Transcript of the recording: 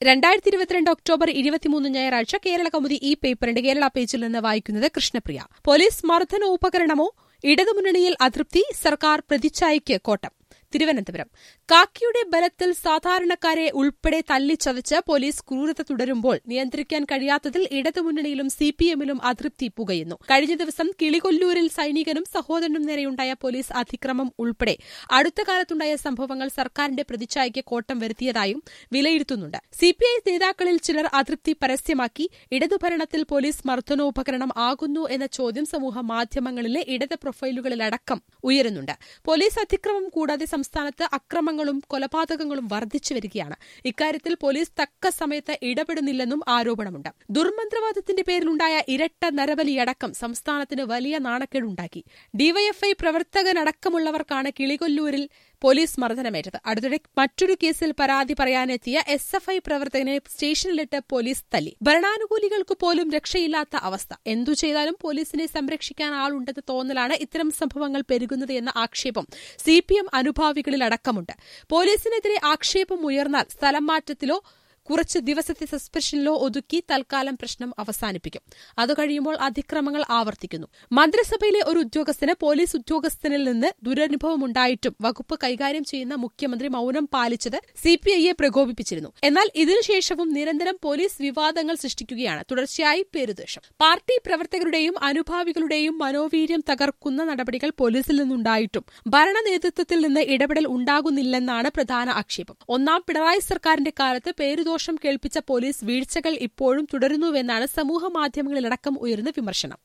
രണ്ടായിരത്തി ഇരുപത്തിരണ്ട് ഒക്ടോബർ ഇരുപത്തിമൂന്ന് ഞായറാഴ്ച കേരള കൗമുദി ഈ പേപ്പറിന്റെ കേരള പേജിൽ നിന്ന് വായിക്കുന്നത് കൃഷ്ണപ്രിയ പോലീസ് മർദ്ദനോപകരണമോ ഇടതുമുന്നണിയിൽ അതൃപ്തി സർക്കാർ പ്രതിച്ഛായയ്ക്ക് കോട്ടം തിരുവനന്തപുരം കാക്കിയുടെ ബലത്തിൽ സാധാരണക്കാരെ ഉൾപ്പെടെ തല്ലിച്ചതച്ച് പോലീസ് ക്രൂരത തുടരുമ്പോൾ നിയന്ത്രിക്കാൻ കഴിയാത്തതിൽ ഇടതുമുന്നണിയിലും സിപിഎമ്മിലും അതൃപ്തി പുകയുന്നു കഴിഞ്ഞ ദിവസം കിളികൊല്ലൂരിൽ സൈനികനും സഹോദരനും നേരെയുണ്ടായ പോലീസ് അതിക്രമം ഉൾപ്പെടെ അടുത്ത കാലത്തുണ്ടായ സംഭവങ്ങൾ സർക്കാരിന്റെ പ്രതിച്ഛായയ്ക്ക് കോട്ടം വരുത്തിയതായും വിലയിരുത്തുന്നുണ്ട് സിപിഐ നേതാക്കളിൽ ചിലർ അതൃപ്തി പരസ്യമാക്കി ഇടതുഭരണത്തിൽ പോലീസ് മർദ്ദനോപകരണം ആകുന്നു എന്ന ചോദ്യം സമൂഹ മാധ്യമങ്ങളിലെ ഇടത് പ്രൊഫൈലുകളിലടക്കം ഉയരുന്നുണ്ട് പോലീസ് അതിക്രമം കൂടാതെ സംസ്ഥാനത്ത് അക്രമങ്ങളും കൊലപാതകങ്ങളും വർദ്ധിച്ചു വരികയാണ് ഇക്കാര്യത്തിൽ പോലീസ് തക്ക സമയത്ത് ഇടപെടുന്നില്ലെന്നും ആരോപണമുണ്ട് ദുർമന്ത്രവാദത്തിന്റെ പേരിലുണ്ടായ ഇരട്ട നരബലിയടക്കം സംസ്ഥാനത്തിന് വലിയ നാണക്കേടുണ്ടാക്കി ഡിവൈഎഫ്ഐ പ്രവർത്തകനടക്കമുള്ളവർക്കാണ് കിളികൊല്ലൂരിൽ പോലീസ് മർദ്ദനമേറ്റത് അടുത്തിടെ മറ്റൊരു കേസിൽ പരാതി പറയാനെത്തിയ എസ് എഫ് ഐ പ്രവർത്തകനെ സ്റ്റേഷനിലിട്ട് പോലീസ് തല്ലി ഭരണാനുകൂലികൾക്ക് പോലും രക്ഷയില്ലാത്ത അവസ്ഥ എന്തു ചെയ്താലും പോലീസിനെ സംരക്ഷിക്കാൻ ആളുണ്ടെന്ന തോന്നലാണ് ഇത്തരം സംഭവങ്ങൾ പെരുകുന്നത് എന്ന ആക്ഷേപം സിപിഎം അനുഭാവികളിലടക്കമുണ്ട് പോലീസിനെതിരെ ആക്ഷേപം ഉയർന്നാൽ സ്ഥലം മാറ്റത്തിലോ കുറച്ച് ദിവസത്തെ സസ്പെൻഷനിലോ ഒതുക്കി തൽക്കാലം പ്രശ്നം അവസാനിപ്പിക്കും അത് കഴിയുമ്പോൾ അതിക്രമങ്ങൾ ആവർത്തിക്കുന്നു മന്ത്രിസഭയിലെ ഒരു ഉദ്യോഗസ്ഥന് പോലീസ് ഉദ്യോഗസ്ഥനിൽ നിന്ന് ദുരനുഭവമുണ്ടായിട്ടും വകുപ്പ് കൈകാര്യം ചെയ്യുന്ന മുഖ്യമന്ത്രി മൌനം പാലിച്ചത് സിപിഐയെ പ്രകോപിപ്പിച്ചിരുന്നു എന്നാൽ ഇതിനുശേഷവും നിരന്തരം പോലീസ് വിവാദങ്ങൾ സൃഷ്ടിക്കുകയാണ് തുടർച്ചയായി പേരുദോഷം പാർട്ടി പ്രവർത്തകരുടെയും അനുഭാവികളുടെയും മനോവീര്യം തകർക്കുന്ന നടപടികൾ പോലീസിൽ നിന്നുണ്ടായിട്ടും ഭരണ നേതൃത്വത്തിൽ നിന്ന് ഇടപെടൽ ഉണ്ടാകുന്നില്ലെന്നാണ് പ്രധാന ആക്ഷേപം ഒന്നാം പിണറായി സർക്കാരിന്റെ കാലത്ത് പേരുദോഷം കേൾപ്പിച്ച പോലീസ് വീഴ്ചകൾ ഇപ്പോഴും തുടരുന്നുവെന്നാണ് സമൂഹ മാധ്യമങ്ങളിലടക്കം ഉയർന്ന വിമർശനം